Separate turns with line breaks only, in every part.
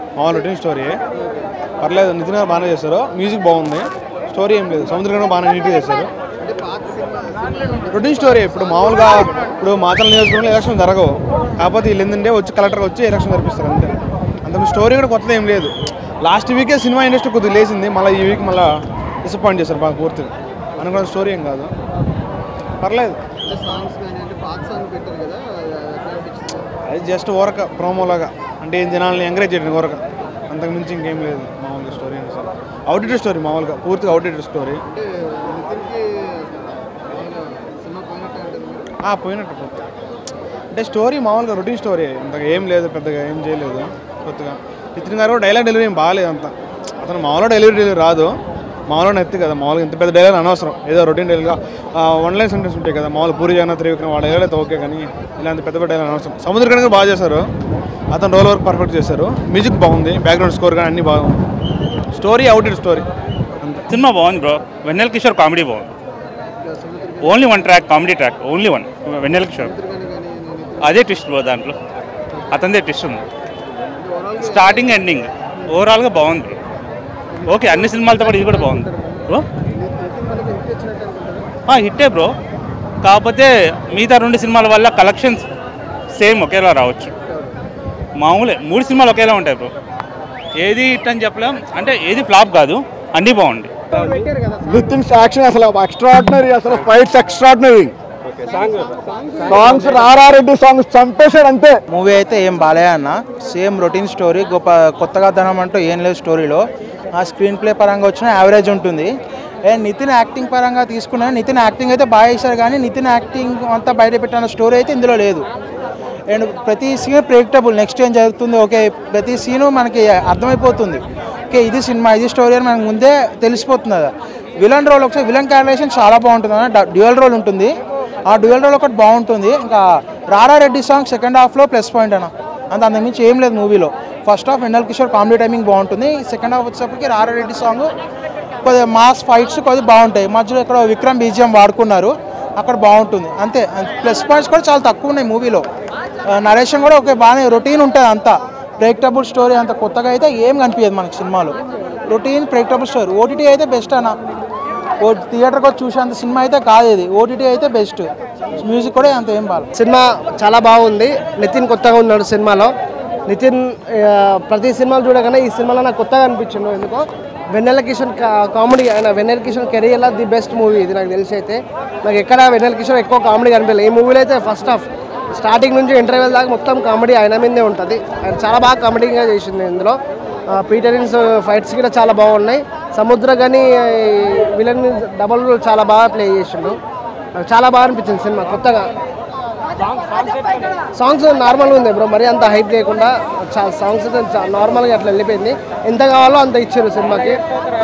మామూలు routine story పర్లేదు నితిన్ గారు బాగానే చేశారు మ్యూజిక్ బాగుంది స్టోరీ ఏం లేదు సముద్రం బాగానే నీట్గా చేశారు రొటీన్ స్టోరీ ఇప్పుడు మామూలుగా ఇప్పుడు మాచల నియోజకవర్గంలో ఎలక్షన్ జరగవు కాకపోతే వీళ్ళు ఏంటంటే వచ్చి కలెక్టర్ వచ్చి ఎలక్షన్ జరిపిస్తారు అంతే అంత స్టోరీ కూడా కొత్తది ఏం లేదు లాస్ట్ వీకే సినిమా ఇండస్ట్రీ కొద్దిగా లేచింది మళ్ళీ ఈ వీక్ మళ్ళీ డిసప్పాయింట్ చేశారు బాగా పూర్తిగా అనుకున్న స్టోరీ ఏం కాదు పర్లేదు
అంటే సాంగ్స్ కానీ అంటే పాత సాంగ్ పెట్టారు కదా అది ఎట్లా అనిపించింది
అది జస్ట్ ఊరక ప్రోమోలాగా అంటే ఏం జనాల్ని ఎంకరేజ్ చేయడం ఊరక అంతకు మించి ఇంకేం లేదు మామూలుగా స్టోరీ అని అసలు అవుట్డేటెడ్ స్టోరీ మామూలుగా పూర్తిగా అవుట్డేటెడ్ స్టోరీ
అంటే నితిన్కి మామూలుగా సినిమా పోయినట్టు ఉంటుంది మీరు
ఆ, పోయినట్టు పూర్తి అంటే స్టోరీ మామూలుగా రొటీన్ స్టోరీ అంతగా ఏం లేదు పెద్దగా ఏం చేయలేదు కొత్తగా నితిన్ గారు కూడా డైలాగ్ డెలివరీ ఏం బాగాలేదు అంత అతను మామూలుగా డెలివరీ డెలివరీ రాదు మామూలుగా ఎత్తి కదా మామూలుగా ఇంత పెద్ద డైలాగ్ అనవసరం ఏదో రొటీన్ డైలాగ్గా వన్ లైన్ సెంటెన్స్ ఉంటాయి కదా మామూలు పూరి జగన్నాథ్ త్రివిక్రమ్ వాళ్ళ డైలాగ్ అయితే ఓకే కానీ ఇలాంటి పెద్ద పెద్ద డైలాగ్ అనవసరం సముద్ర కనుక బాగా చేశారు అతను రోల్ వర్క్ పర్ఫెక్ట్ చేశారు మ్యూజిక్ బాగుంది బ్యాక్గ్రౌండ్ స్కోర్ కానీ అన్నీ బాగుంది స్టోరీ అవుటెడ్ స్టోరీ అంతే
సినిమా బాగుంది బ్రో వెన్నెల కిషోర్ కామెడీ బాగుంది only one track comedy track only one Vennela Kishore
కానీ కానీ నితిన్
అదే ట్విస్ట్ బ్రో దాంట్లో అతనిదే ట్విస్ట్ ఉంది స్టార్టింగ్ ఎండింగ్ ఓవరాల్గా బాగుంది బ్రో ఓకే అన్ని సినిమాలతో పాటు ఇది కూడా బాగుంది బ్రో
నితిన్ మనకి హిట్ ఇచ్చినట్టు అనుకుంటారా
హిట్టే బ్రో కాకపోతే మిగతా రెండు సినిమాల వల్ల కలెక్షన్స్ సేమ్ ఒకేలా రావచ్చు మామూలే మూడు సినిమాలు ఒకేలా ఉంటాయి బ్రో ఏది హిట్ అని చెప్పలేం అంటే ఏది ఫ్లాప్ కాదు అన్నీ బాగుంది
పెట్టారు కదా
నితిన్ యాక్షన్ అసలు ఎక్స్ట్రాడినరీ అసలు fights extraordinary songs Ra Ra Reddy songs చంపేశాడు అంతే
మూవీ అయితే ఏం బాలే అన్న సేమ్ రొటీన్ స్టోరీ గొప్ప కొత్తగా ధనం అంటూ ఏం లేదు స్టోరీలో ఆ స్క్రీన్ ప్లే పరంగా వచ్చిన యావరేజ్ ఉంటుంది ఏ నితిన్ యాక్టింగ్ పరంగా తీసుకున్నా నితిన్ యాక్టింగ్ అయితే బాగా చేశారు కానీ నితిన్ యాక్టింగ్ అంతా బయట పెట్టిన స్టోరీ అయితే ఇందులో లేదు అండ్ ప్రతి సీన్ ప్రేక్టబుల్ నెక్స్ట్ ఏం జరుగుతుంది ఓకే ప్రతి సీను మనకి అర్థమైపోతుంది ఓకే ఇది సినిమా ఇది స్టోరీ అని మనకు ముందే తెలిసిపోతుంది కదా విలన్ రోల్ ఒకసారి విలన్ క్యారెక్టరేషన్ చాలా బాగుంటుంది అన్న డ్యూయల్ రోల్ ఉంటుంది ఆ డ్యూయల్ రోల్ ఒకటి బాగుంటుంది ఇంకా రారా రెడ్డి సాంగ్ సెకండ్ హాఫ్లో ప్లస్ పాయింట్ అన్న అంత అంతకుమించి ఏం లేదు మూవీలో first half Vennela Kishore comedy timing బాగుంటుంది సెకండ్ హాఫ్ వచ్చేసరికి రారా రెడ్డి సాంగ్ కొద్దిగా మాస్ ఫైట్స్ కొద్దిగా బాగుంటాయి మధ్యలో ఇక్కడ విక్రమ్ బీజియం వాడుకున్నారు అక్కడ బాగుంటుంది అంతే ప్లస్ పాయింట్స్ కూడా చాలా తక్కువ ఉన్నాయి మూవీలో నరేషన్ కూడా ఒక బాగానే రొటీన్ ఉంటుంది అంతా ప్రేక్టబుల్ స్టోరీ అంత కొత్తగా అయితే ఏం కనిపించదు మనకి సినిమాలో రొటీన్ ప్రేక్టబుల్ స్టోరీ ఓటీటీ అయితే బెస్ట్ అన్న ఓ థియేటర్కి వచ్చి చూసేంత సినిమా అయితే కాదు ఇది ఓటీటీ అయితే బెస్ట్ మ్యూజిక్ కూడా అంత ఏం బాగా
సినిమా చాలా బాగుంది నితిన్ కొత్తగా ఉన్నాడు సినిమాలో నితిన్ ఆ, ప్రతి సినిమాలు చూడగానే ఈ సినిమాలో నాకు కొత్తగా అనిపించింది ఎందుకో వెన్నెల కిషన్ కా- కామెడీ ఆయన వెన్నెల కిషన్ కెరీర్లో ది బెస్ట్ మూవీ ఇది నాకు తెలిసి అయితే నాకు ఎక్కడ వెన్నెల కిషన్ ఎక్కువ కామెడీ కనిపించలేదు ఈ మూవీలో అయితే ఫస్ట్ హాఫ్ స్టార్టింగ్ నుంచి ఇంటర్వెల్ దాకా మొత్తం కామెడీ ఆయన మీదే ఉంటుంది ఆయన చాలా బాగా కామెడీగా చేసింది ఇందులో ఆ, పీటరిన్స్ ఫైట్స్ కూడా చాలా బాగున్నాయి సముద్ర కానీ విలన్ డబల్ రోల్ చాలా బాగా ప్లే చేసిండు నాకు చాలా బాగా అనిపించింది సినిమా కొత్తగా సాంగ్స్ నార్మల్గా ఉంది బ్రో మరీ అంత హైప్ లేకుండా చా- సాంగ్స్ అయితే చా- నార్మల్గా అట్లా వెళ్ళిపోయింది ఎంత కావాలో అంత ఇచ్చారు సినిమాకి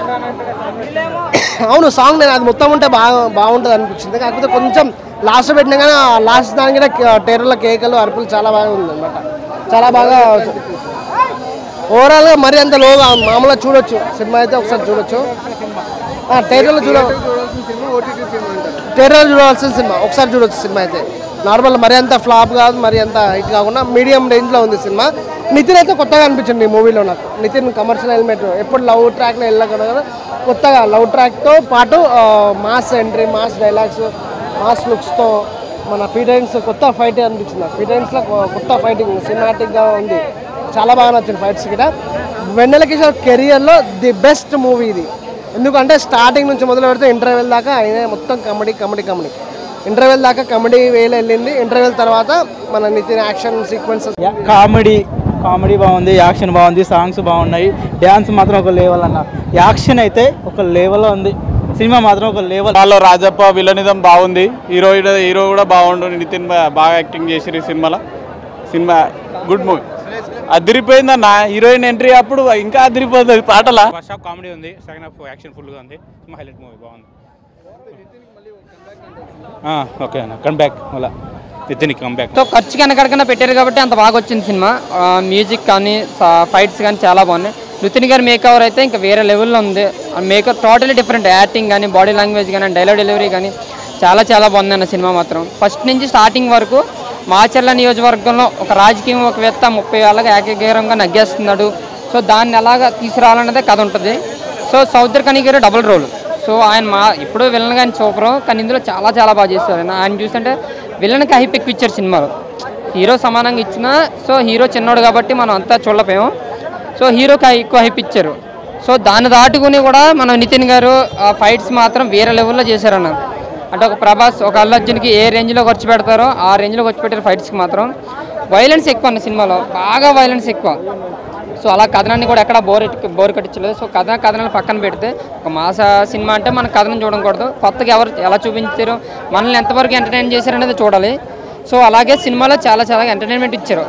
అవును సాంగ్ నేను అది మొత్తం ఉంటే బాగా బాగుంటుంది అనిపించింది కాకపోతే కొంచెం లాస్ట్ పెట్టినా కానీ ఆ లాస్ట్ దాని కూడా టెర్రల కేకలు అరుపులు చాలా బాగా ఉంది అనమాట చాలా బాగా ఓవరాల్గా మరీ అంత లోగా మామూలుగా చూడొచ్చు సినిమా అయితే ఒకసారి చూడొచ్చు టైటిల్ చూడ
చూడాల్సిన సినిమా ఓటీటీ సినిమా అంటారు
టెర్రర్ చూడాల్సిన సినిమా ఒకసారి చూడొచ్చు సినిమా అయితే నార్మల్ మరి అంత ఫ్లాప్ కాదు మరి అంత హిట్ కాకుండా మీడియం రేంజ్లో ఉంది సినిమా నితిన్ అయితే కొత్తగా అనిపించింది ఈ మూవీలో నాకు నితిన్ కమర్షియల్ ఎలిమెంట్ ఎప్పుడు లవ్ ట్రాక్లో వెళ్ళకుండా కదా కొత్తగా లవ్ ట్రాక్తో పాటు ఆ, mass entry mass dialogues mass లుక్స్తో మన పీటైన్స్ కొత్త ఫైట్ అనిపించింది నాకు పీటైన్స్లో కొత్త ఫైటింగ్ సినిమాటిక్గా ఉంది చాలా బాగా నచ్చింది ఫైట్స్ కూడా వెన్నెల కిషోర్ కెరియర్లో ది బెస్ట్ మూవీ ఇది ఎందుకంటే స్టార్టింగ్ నుంచి మొదలు పెడితే ఇంటర్వెల్ దాకా ఆయన మొత్తం కామెడీ కామెడీ కామెడీ ఇంటర్వెల్ దాకా కామెడీ వేలు వెళ్ళింది ఇంటర్వెల్ తర్వాత మన Nithin action sequence
comedy comedy బాగుంది యాక్షన్ బాగుంది సాంగ్స్ బాగున్నాయి డ్యాన్స్ మాత్రం ఒక లెవెల్ అన్న యాక్షన్ అయితే ఒక లెవెల్లో ఉంది సినిమా మాత్రం ఒక లెవెల్
సినిమాలో రాజప్ప విలనిజం బాగుంది హీరో హీరో కూడా బాగుండు నితిన్ బా- బాగా యాక్టింగ్ చేసిరు ఈ సినిమాలో సినిమా గుడ్ మూవీ అదిరిపోయిందన్న హీరోయిన్ ఎంట్రీ అప్పుడు ఇంకా అదిరిపోతుంది పాటల
ఫస్ట్ హాఫ్ కామెడీ ఉంది సెకండ్ హాఫ్ యాక్షన్ ఫుల్గా ఉంది సినిమా హైలైట్ మూవీ బాగుంది ఓకే అన్న కమ్ బ్యాక్ మళ్ళా నితిన్ కమ్ బ్యాక్
సో ఖర్చు కనకడకన పెట్టారు కాబట్టి అంత బాగా వచ్చింది సినిమా ఆ, మ్యూజిక్ కానీ ఫైట్స్ కానీ చాలా బాగున్నాయి నితిన్ గారి మేకవర్ అయితే ఇంకా వేరే లెవెల్లో ఉంది మేకప్ టోటలీ డిఫరెంట్ యాక్టింగ్ కానీ బాడీ లాంగ్వేజ్ కానీ డైలాగ్ డెలివరీ కానీ చాలా చాలా బాగుంది అన్న సినిమా మాత్రం ఫస్ట్ నుంచి స్టార్టింగ్ వరకు మాచర్ల నియోజకవర్గంలో ఒక రాజకీయవేత్త ముప్పై ఏళ్ళగా ఏకగ్రీవంగా నగ్గేస్తున్నాడు సో దాన్ని ఎలాగ తీసుకురావాలన్నదే కథ ఉంటుంది సో సౌదర్ కనీ గారు డబుల్ రోల్ సో ఆయన మా ఇప్పుడు విలన్ కానీ సూపర్ కానీ ఇందులో చాలా చాలా బాగా చేస్తారు ఆయన ఆయన చూస్తుంటే విలన్కి హైప్ ఎక్కువ ఇచ్చారు సినిమాలో హీరో సమానంగా ఇచ్చినా సో హీరో చిన్నోడు కాబట్టి మనం అంతా చూడలేకపోయాం సో హీరోకి హై- ఎక్కువ హైప్ ఇచ్చారు సో దాన్ని దాటుకుని కూడా మన నితిన్ గారు ఆ ఫైట్స్ మాత్రం వేరే లెవెల్లో చేశారన్న అంటే ఒక ప్రభాస్ ఒక అల్లు అర్జున్కి ఏ రేంజ్లో ఖర్చు పెడతారో ఆ రేంజ్లో ఖర్చు పెట్టారు ఫైట్స్కి మాత్రం వైలెన్స్ ఎక్కువ అన్న సినిమాలో బాగా వైలెన్స్ ఎక్కువ సో అలా కథనాన్ని కూడా ఎక్కడ బోర్ ఎట్టి- బోర్ కట్టించలేదు సో కథ కథనాన్ని పక్కన పెడితే ఒక మాస సినిమా అంటే మన కథనం చూడకూడదు కొత్తగా ఎవరు ఎలా చూపించారు మనల్ని ఎంతవరకు ఎంటర్టైన్ చేశారు అనేది చూడాలి సో అలాగే సినిమాలో చాలా చాలా ఎంటర్టైన్మెంట్ ఇచ్చారు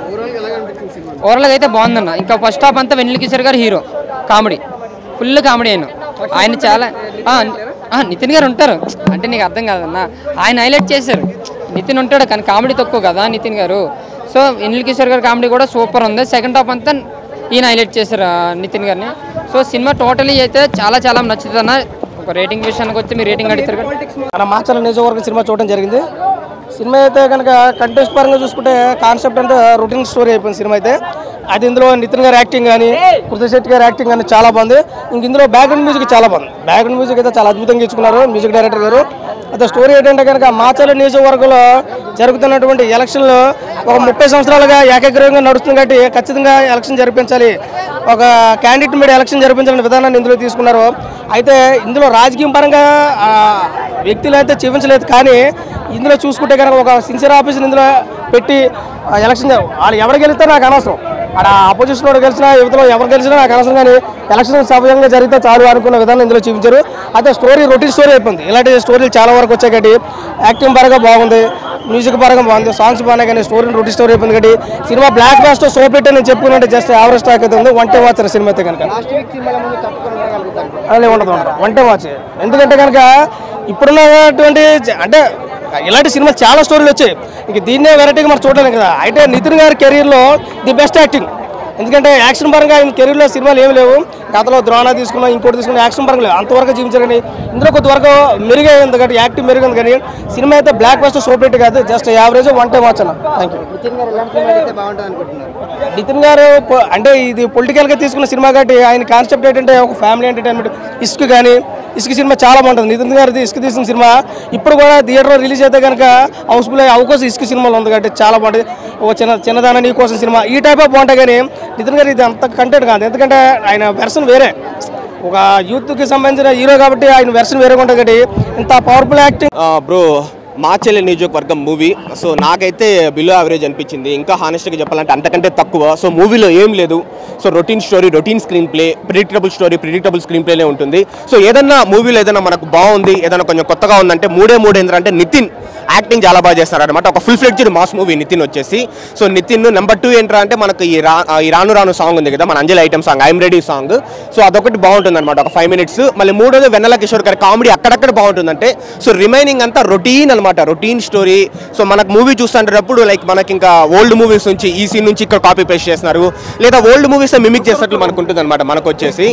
ఓవరాల్గా అయితే బాగుందన్న ఇంకా ఫస్ట్ హాఫ్ అంతా వెన్నెల కిషోర్ గారు హీరో కామెడీ ఫుల్ కామెడీ ఆయన ఆయన చాలా ఆ, ఆ, నితిన్ గారు ఉంటారు అంటే నీకు అర్థం కాదన్న ఆయన హైలైట్ చేశారు నితిన్ ఉంటాడు కానీ కామెడీ తక్కువ కదా నితిన్ గారు సో వెన్నెల కిషోర్ గారి కామెడీ కూడా సూపర్ ఉంది సెకండ్ హాఫ్ అంతా ఈయన హైలైట్ చేశారు ఆ, నితిన్ గారిని సో సినిమా టోటలీ అయితే చాలా చాలా నచ్చుతుంది అన్న ఒక రేటింగ్ విషయానికి వచ్చి మీరు రేటింగ్ అడుగుతారు కదా
మన మాచల నియోజకవర్గం సినిమా చూడడం జరిగింది సినిమా అయితే కనుక కంటెస్ట్ పరంగా చూసుకుంటే కాన్సెప్ట్ అంటే రొటీన్ స్టోరీ అయిపోయింది సినిమా అయితే అది ఇందులో నితిన్ గారి యాక్టింగ్ కానీ కృతి శెట్టి గారి యాక్టింగ్ కానీ చాలా బాగుంది ఇంక ఇందులో బ్యాక్గ్రౌండ్ మ్యూజిక్ చాలా బాగుంది బ్యాక్గ్రౌండ్ మ్యూజిక్ అయితే చాలా అద్భుతంగా ఇచ్చుకున్నారు మ్యూజిక్ డైరెక్టర్ గారు అయితే స్టోరీ ఏంటంటే కనుక మాచల నియోజకవర్గంలో జరుగుతున్నటువంటి ఎలక్షన్లో ఒక ముప్పై సంవత్సరాలుగా ఏకగ్రీవంగా నడుస్తుంది కాబట్టి ఖచ్చితంగా ఎలక్షన్ జరిపించాలి ఒక క్యాండిడేట్ మీద ఎలక్షన్ జరిపించాలనే విధానాన్ని ఇందులో తీసుకున్నారు అయితే ఇందులో రాజకీయం పరంగా ఆ, వ్యక్తులు అయితే చూపించలేదు కానీ ఇందులో చూసుకుంటే కనుక ఒక సిన్సియర్ ఆఫీసర్ ఇందులో పెట్టి ఆ, ఎలక్షన్ జ- వాళ్ళు ఎవరు గెలిస్తే నాకు అనవసరం ఆడ ఆపోజిషన్ వాడు గెలిచినా యువతలో ఎవరు గెలిచినా నాకు అనవసరం కానీ ఎలక్షన్ సవ్యంగా జరిగితే చాలు అనుకున్న విధానం ఇందులో చూపించారు అయితే స్టోరీ రొటీన్ స్టోరీ అయిపోయింది ఇలాంటి స్టోరీలు చాలా వరకు వచ్చాయి కాబట్టి యాక్టింగ్ పరంగా బాగుంది మ్యూజిక్ పరంగా బాగుంది సాంగ్స్ బాగున్నాయి కానీ స్టోరీ రొటీన్ స్టోరీ అయిపోయింది కాబట్టి సినిమా బ్లాక్ బాస్టర్ సో పెట్టి నేను చెప్పుకున్నట్టు జస్ట్ యావరేజ్ స్టాక్ అయితే ఉంది వన్ టైం వాచ్ సినిమా అయితే కనుక
లాస్ట్ వీక్ సినిమాల ముందు తప్పుకొని ఉండగలుగుతారు
అలా ఉండదు ఉండదు వన్ టైం వాచ్ ఎందుకంటే కనుక ఇప్పుడున్నటువంటి జ- అంటే ఇలాంటి సినిమా చాలా స్టోరీలు వచ్చాయి ఇంక దీన్నే వెరైటీగా మనం చూడలేం కదా అయితే నితిన్ గారి కెరీర్లో ది బెస్ట్ యాక్టింగ్ ఎందుకంటే యాక్షన్ పరంగా ఆయన కెరీర్లో సినిమాలు ఏమి లేవు గతంలో ద్రోణ తీసుకున్నా ఇంకోటి తీసుకున్నా యాక్షన్ పరంగా లేవు అంతవరకు జీవించారు కానీ ఇందులో కొంతవరకు మెరుగైంది కాబట్టి యాక్టింగ్ మెరుగైంది కానీ సినిమా అయితే బ్లాక్ బస్టర్ సూపర్ హిట్ కాదు just average one time watch అన్న థ్యాంక్ యూ
నితిన్ గారు ఎలాంటి సినిమా అయితే బాగుంటుంది అనుకుంటున్నారు
నితిన్ గారు పొ- అంటే ఇది పొలిటికల్గా తీసుకున్న సినిమా కాబట్టి ఆయన కాన్సెప్ట్ ఏంటంటే ఒక ఫ్యామిలీ ఎంటర్టైన్మెంట్ ఇసుక కానీ ఇసుక సినిమా చాలా బాగుంటుంది నితిన్ గారిది ఇసుక తీసిన సినిమా ఇప్పుడు కూడా థియేటర్లో రిలీజ్ అయితే కనుక హౌస్ఫుల్ అయ్యే అవకాశం ఇసుక సినిమాలో ఉంది కాబట్టి చాలా బాగుంటుంది ఒక చిన్న చిన్నదాన నీ కోసం సినిమా ఈ టైప్ ఆఫ్ బాగుంటాయి కానీ నితిన్ గారు ఇది అంత కంటెంట్ కాదు ఎందుకంటే ఆయన వెర్షన్ వేరే ఒక యూత్కి సంబంధించిన హీరో కాబట్టి ఆయన వెర్షన్ వేరేగా ఉంటుంది కాబట్టి ఇంత powerful acting
bro Macherla Niyojakavargam movie so నాకైతే బిలో యావరేజ్ అనిపించింది ఇంకా హానెస్ట్గా చెప్పాలంటే అంతకంటే తక్కువ సో మూవీలో ఏం లేదు so routine story routine screenplay predictable story predictable స్క్రీన్ ప్లేనే ఉంటుంది సో ఏదన్నా మూవీలో ఏదైనా మనకు బాగుంది ఏదైనా కొంచెం కొత్తగా ఉందంటే మూడే మూడు ఏంటంటే నితిన్ యాక్టింగ్ చాలా బాగా చేస్తారు అనమాట ఒక full fledged mass movie Nithin వచ్చేసి సో నితిన్ నెంబర్ టూ ఏంట్రా అంటే మనకు ఈ రా ఈ రాను రాను సాంగ్ ఉంది కదా మన Anjali item song I'm ready song so అదొకటి బాగుంటుంది అనమాట ఒక ఫైవ్ మినిట్స్ మళ్ళీ మూడోది వెన్నెల కిషోర్ గారి కామెడీ అక్కడక్కడ బాగుంటుందంటే సో రిమైనింగ్ అంతా రొటీన్ అనమాట రొటీన్ స్టోరీ సో మనకు మూవీ చూస్తుంటప్పుడు లైక్ మనకి ఇంకా ఓల్డ్ మూవీస్ నుంచి ఈ సీన్ నుంచి ఇక్కడ కాపీ పేస్ట్ చేస్తున్నారు లేదా ఓల్డ్ మూవీస్ మిమిక్ చేసినట్లు మనకు ఉంటుంది అనమాట మనకు వచ్చేసి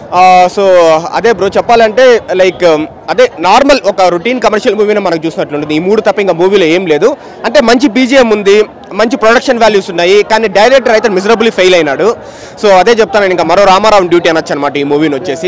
సో అదే బ్రో చెప్పాలంటే లైక్ అదే నార్మల్ ఒక రొటీన్ కమర్షియల్ మూవీని మనకు చూసినట్లుంటుంది ఈ మూడు తప్ప ఇంకా మూవీలో ఏం లేదు అంటే మంచి బీజిఎం ఉంది మంచి ప్రొడక్షన్ వాల్యూస్ ఉన్నాయి కానీ డైరెక్టర్ అయితే మిజరబుల్లీ ఫెయిల్ అయినాడు సో అదే చెప్తాను నేను ఇంకా మరో రామారావు డ్యూటీ అనొచ్చు అనమాట ఈ మూవీని వచ్చేసి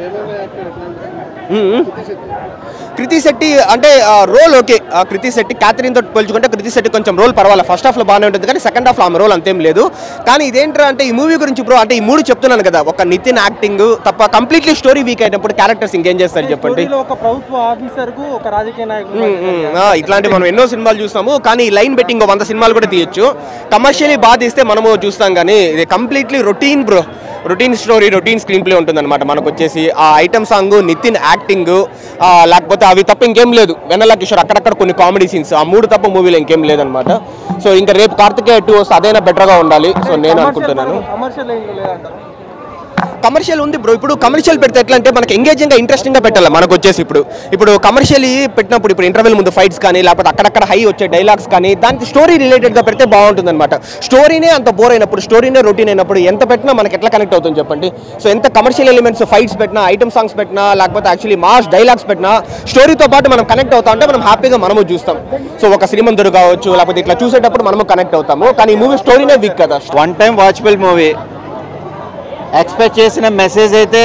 మ్మ్. కృతి శెట్టి అంటే రోల్ ఓకే ఆ, కృతి శెట్టి క్యాథరిన్ తోటి పోల్చుకుంటే కృతి శెట్టి కొంచెం రోల్ పర్వాలేదు ఫస్ట్ హాఫ్లో బాగానే ఉంటుంది కానీ సెకండ్ హాఫ్లో ఆమె రోల్ అంతేం లేదు కానీ ఇదేంట్రా అంటే ఈ మూవీ గురించి బ్రో అంటే ఈ మూడు చెప్తున్నాను కదా ఒక నితిన్ యాక్టింగ్ తప్ప కంప్లీట్లీ స్టోరీ వీక్ అయినప్పుడు క్యారెక్టర్స్ ఇంకేం చేస్తారు చెప్పండి
ఒక ప్రభుత్వ ఆఫీసర్ కు ఒక రాజకీయ నాయకుడు
మ్మ్, మ్మ్. ఆ, ఇట్లాంటి మనం ఎన్నో సినిమాలు చూస్తాము కానీ లైన్ బెట్టింగ్ ఇంకో వంద సినిమాలు కూడా తీయొచ్చు కమర్షియలీ బాగా తీస్తే మనము చూస్తాం కానీ ఇది completely routine bro routine story routine screenplay ఉంటుందన్నమాట మనకు వచ్చేసి ఆ ఐటమ్ సాంగ్ నితిన్ యాక్టింగ్ లేకపోతే అవి తప్ప ఇంకేం లేదు వెన్నెల కిషోర్ అక్కడక్కడ కొన్ని కామెడీ సీన్స్ ఆ మూడు తప్ప మూవీలో ఇంకేం లేదనమాట సో ఇంకా రేపు కార్తికేయ టూ వస్తే అదైనా బెటర్గా ఉండాలి సో నేను అనుకుంటున్నాను
కమర్షియల్ ఏం లేదంటారు
కమర్షియల్ ఉంది బ్రో ఇప్పుడు కమర్షియల్ పెడితే ఎట్లా అంటే మనకి ఎంగేజింగ్ గా ఇంట్రెస్టింగ్ గా పెట్టాలి మనకు వచ్చేసి ఇప్పుడు ఇప్పుడు కమర్షియల్ పెట్టినప్పుడు ఇప్పుడు ఇంటర్వెల్ ముందు ఫైట్స్ కానీ లేకపోతే అక్కడక్కడ హై వచ్చే డైలాగ్స్ కానీ దానికి స్టోరీ రిలేటెడ్ గా పెడితే బాగుంటుంది అనమాట స్టోరీనే అంత బోర్ అయినప్పుడు స్టోరీనే రొటీన్ అయినప్పుడు ఎంత పెట్టినా మనకి ఎట్లా కనెక్ట్ అవుతుంది చెప్పండి సో ఎంత కమర్షియల్ ఎలిమెంట్స్ ఫైట్స్ పెట్టినా ఐటమ్ సాంగ్స్ పెట్టినా లేకపోతే యాక్చువల్లీ మాస్ డైలాగ్స్ పెట్టినా స్టోరీతో పాటు మనం కనెక్ట్ అవుతా ఉంటే మనం హ్యాపీగా మనము చూస్తాం సో ఒక శ్రీమంతుడు కావచ్చు లేకపోతే ఇట్లా చూసేటప్పుడు మనము కనెక్ట్ అవుతాము కానీ ఈ మూవీ స్టోరీనే వీక్ కదా
one time watchable movie expect చేసిన మెసేజ్ అయితే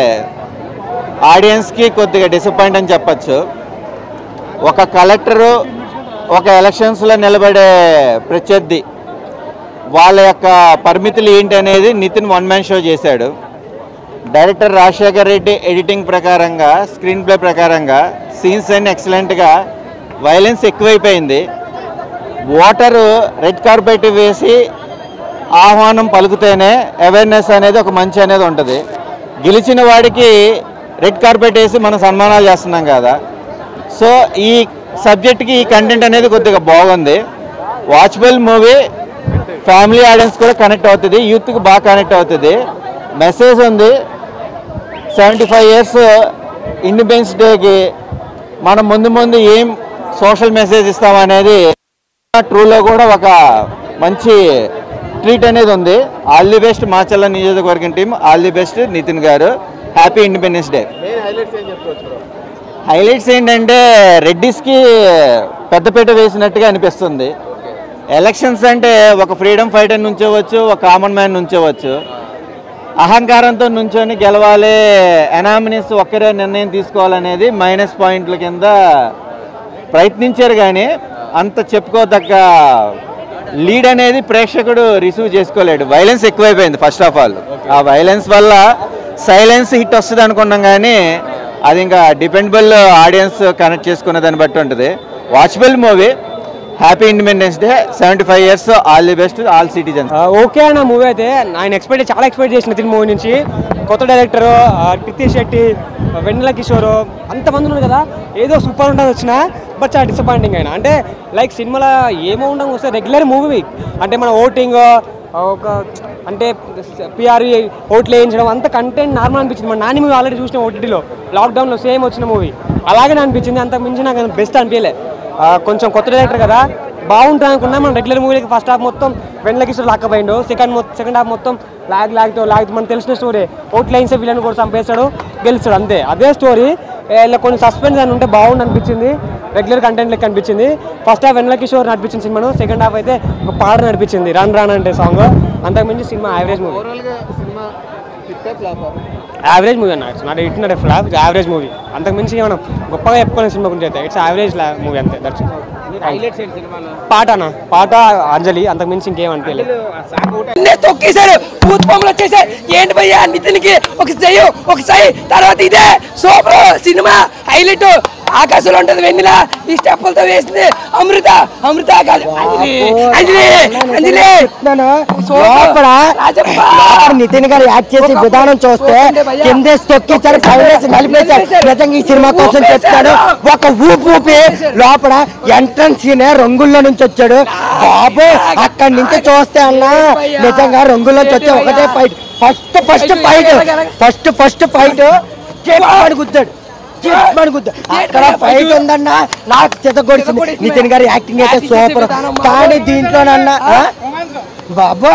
ఆడియన్స్కి కొద్దిగా డిసప్పాయింట్ అని చెప్పచ్చు ఒక కలెక్టరు ఒక ఎలక్షన్స్లో నిలబడే ప్రత్యర్థి వాళ్ళ యొక్క పరిమితులు ఏంటి అనేది నితిన్ వన్ మ్యాన్ షో చేశాడు డైరెక్టర్ రాజశేఖర్ రెడ్డి ఎడిటింగ్ ప్రకారంగా స్క్రీన్ ప్లే ప్రకారంగా సీన్స్ అన్ని ఎక్సలెంట్గా వైలెన్స్ ఎక్కువైపోయింది ఓటరు రెడ్ కార్పెట్ వేసి ఆహ్వానం పలుకుతేనే అవేర్నెస్ అనేది ఒక మంచి అనేది ఉంటుంది గెలిచిన వాడికి రెడ్ కార్పెట్ వేసి మనం సన్మానాలు చేస్తున్నాం కదా సో ఈ సబ్జెక్ట్కి ఈ కంటెంట్ అనేది కొద్దిగా బాగుంది వాచబుల్ మూవీ ఫ్యామిలీ ఆడియన్స్ కూడా కనెక్ట్ అవుతుంది యూత్కి బాగా కనెక్ట్ అవుతుంది మెసేజ్ ఉంది సెవెంటీ ఫైవ్ ఇయర్స్ ఇండిపెండెన్స్ డేకి మనం ముందు ముందు ఏం సోషల్ మెసేజ్ ఇస్తామనేది ట్రూలో కూడా ఒక మంచి ట్రీట్ అనేది ఉంది all the best Macherla Niyojakavargam team all the best Nithin గారు హ్యాపీ ఇండిపెండెన్స్ డే హైలైట్స్ ఏంటంటే రెడ్డిస్కి పెద్దపీట వేసినట్టుగా అనిపిస్తుంది ఎలక్షన్స్ అంటే ఒక ఫ్రీడమ్ ఫైటర్ నుంచోవచ్చు ఒక కామన్ మ్యాన్ నుంచోవచ్చు అహంకారంతో నుంచొని గెలవాలి ఎనామినీస్ ఒక్కరే నిర్ణయం తీసుకోవాలనేది మైనస్ పాయింట్ల కింద ప్రయత్నించారు కానీ అంత చెప్పుకోదగ్గ లీడ్ అనేది ప్రేక్షకుడు రిసీవ్ చేసుకోలేడు వైలెన్స్ ఎక్కువైపోయింది ఫస్ట్ ఆఫ్ ఆల్ ఆ వైలెన్స్ వల్ల సైలెన్స్ హిట్ వస్తుంది అనుకున్నాం కానీ అది ఇంకా డిపెండబుల్ ఆడియన్స్ కనెక్ట్ చేసుకునే దాన్ని బట్టి ఉంటుంది watchable movie happy independence day seventy five years all the best all citizens
okay అన్న మూవీ అయితే ఆయన ఎక్స్పెక్ట్ చాలా ఎక్స్పెక్ట్ చేసిన నితిన్ మూవీ నుంచి కొత్త డైరెక్టర్ కృతి శెట్టి వెన్నెల కిషోర్ అంతమంది ఉన్నారు కదా ఏదో సూపర్ ఉంటుంది వచ్చిన బట్ చాలా డిసప్పాయింటింగ్ అయినా అంటే లైక్ సినిమాలో ఏమో ఉండడం వస్తే రెగ్యులర్ మూవీ అంటే మన ఓటింగ్ ఒక అంటే పిఆర్ఈ ఓట్లు వేయించడం అంత కంటెంట్ నార్మల్ అనిపించింది మన నాని మూవీ ఆల్రెడీ చూసిన ఓటీటీలో లాక్డౌన్లో సేమ్ వచ్చిన మూవీ అలాగే అనిపించింది అంత మించి నాకు బెస్ట్ అనిపించలే ఆ, కొంచెం కొత్త డైరెక్టర్ కదా బాగుంటుంది అనుకున్నా మనం రెగ్యులర్ మూవీకి ఫస్ట్ హాఫ్ మొత్తం వెన్నెలకి లాక్కపోయిండు సెకండ్ సెకండ్ హాఫ్ మొత్తం లాగ్ లాగ్తో లాగ్ మనకు తెలిసిన స్టోరీ అవుట్ లైన్స్ విలన్ కూడా చంపేస్తాడు గెలుస్తాడు అంతే అదే స్టోరీ ఇలా కొన్ని సస్పెన్స్ అని ఉంటే బాగుండు అనిపించింది రెగ్యులర్ కంటెంట్ లెక్క అనిపించింది ఫస్ట్ హాఫ్ వెన్నెల కిషోర్ నడిపించిన సినిమాను సెకండ్ హాఫ్ అయితే ఒక పాట నడిపించింది రన్ రన్ అంటే సాంగ్ అంతకుమించి సినిమా యావరేజ్ మూవీ
ఓవరాల్గా సినిమా హిట్ ఫ్లాప్
యావరేజ్ మూవీ అన్న it's not it not flop average movie అంతకుమించి మనం గొప్పగా చెప్పుకునే సినిమా గురించి అయితే ఇట్స్ యావరేజ్ మూవీ అంతే దట్స్
హైలైట్స్ ఏంటి సినిమాలో
పాట అన్న పాట అంజలి అంతకుమించి ఇంకేం అనిపించలేదు
అన్నీ తొక్కేశారు భూత్ బొమ్మలు వచ్చేసారు ఏంటి భయ్యా నితిన్కి ఒక చెయ్యి ఒక సై తర్వాత ఇదే సూపర్ సినిమా హైలైట్ ఆకాశంలో ఉంటది వెన్నెల ఈ స్టెప్పులతో వేసింది అమృత అమృత కాదు అంజలి అంజలి అంజలి
లోపల లోపల నితిన్ గారు యాక్ట్ చేసే విధానం చూస్తే కిందేసి తొక్కిచ్చారు పైనేసి నలిపేశారు నిజంగా ఈ సినిమా కోసం చెప్తాడు ఒక ఊపు ఊపి లోపల ఎంట్రన్స్ రంగుల్లో నుంచి వచ్చాడు బాబు అక్కడి నుంచి చూస్తే అన్న నిజంగా రంగుల్లో నుంచి వచ్చే ఒకటే fight first first fight first first fight గుద్దాడు చిట్మని గుద్ద అక్కడ ఫైట్ ఉందన్న నాకు చితగొడిచింది నితిన్ గారి యాక్టింగ్ అయితే సూపర్ కానీ దీంట్లోనన్నా ఆ? బాబా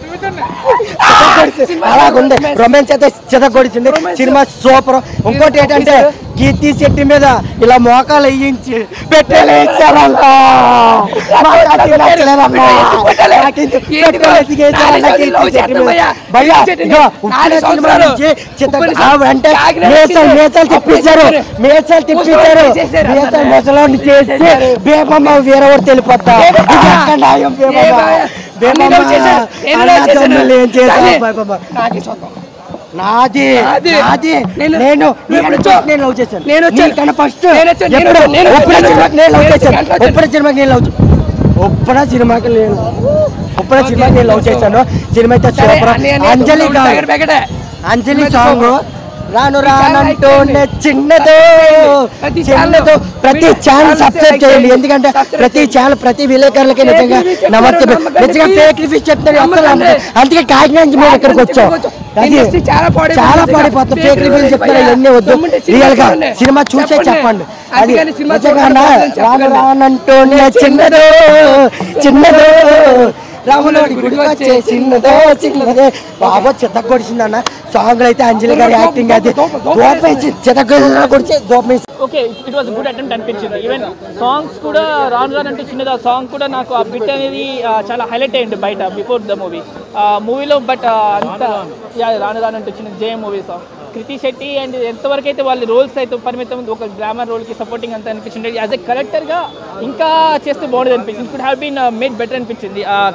అలాగుంది రొమాన్స్ అయితే చితగొడిచింది సినిమా సూపర్ ఇంకోటి ఏంటంటే కీర్తి శెట్టి మీద ఇలా మోకాలు వేయించి పెట్టేలే ఇచ్చారన్నా నాకు అది నచ్చలేదన్నా. నాకు ఇది పెట్టెలు ఎత్తికేశారన్నా కీర్తి శెట్టి మీద. భయ్యా, ఇదిగో ఉప్పిన సినిమా నుంచి చిత్త- ఆవిడ అంటే మేసాలు మేసాలు తిప్పించారు మేసాలు తిప్పించారు మేసాలు మేసలో చేసి బేబమ్మ వేరేవాడు తెలిపోతా ఇది ఎక్కడ న్యాయం బేబమ్మ బేబమ్మ అన్నా తమ్ముళ్ళు ఏం చేశారు బేబమ్మ నాది నాది నేను నేను నేను లవ్ చేశాను నేను వచ్చాను ఫస్ట్ ఎప్పుడు ఒప్పుడ సినిమాకి నేను లవ్ చేశాను ఒప్పుడ సినిమాకి నేను లవ్ ఒప్పుడ సినిమాకి నేను ఒప్పుడ సినిమాకి నేను లవ్ చేశాను సినిమా అయితే సూపర్ అంజలి గారు అంజలి సాంగ్ రాను రానంటూనే చిన్నదో చిన్నదో ప్రతి ఛానల్ సబ్స్క్రైబ్ చేయండి ఎందుకంటే ప్రతి ఛానల్ ప్రతి విలేకరులకి నిజంగా నమస్తే నిజంగా ఫేక్ రివ్యూస్ చెప్తారు అసలు నమ్మకం. అందుకే కాకినాడ నుంచి మేము ఇక్కడికి వచ్చాం అది చాలా పడిపోతుంది ఫేక్ రివ్యూలు చెప్తారు ఇవన్నీ వద్దు రియల్ గా సినిమా చూసే చెప్పండి అది నిజంగా రాను రానంటూనే చిన్నదో చిన్నదో రాములోడి గుడికి వచ్చే చిన్నదో చిన్నదే బాబా చిత్తకొడిచిందన్న సాంగ్ అయితే అంజలి గారి యాక్టింగ్ అది దోపేసి చిత్తకొడిచి దోపేసి
okay it was good attempt అనిపించింది ఈవెన్ సాంగ్స్ కూడా రాను రాను అంటే చిన్నది ఆ సాంగ్ కూడా నాకు ఆ బిట్ అనేది ఆ, చాలా హైలైట్ అయ్యింది బయట బిఫోర్ ద మూవీ మూవీలో బట్ అంత యా రాను రాను అంటే వచ్చిన Jayam movie song Krithi Shetty and ఎంతవరకు అయితే వాళ్ళ రోల్స్ అయితే పరిమితం ఒక గ్లామర్ రోల్కి సపోర్టింగ్ అంతా అనిపించింది యాజ్ ఎ కరెక్టర్గా ఇంకా చేస్తే బాగుండేది అనిపించింది could have been made better అనిపించింది ఆ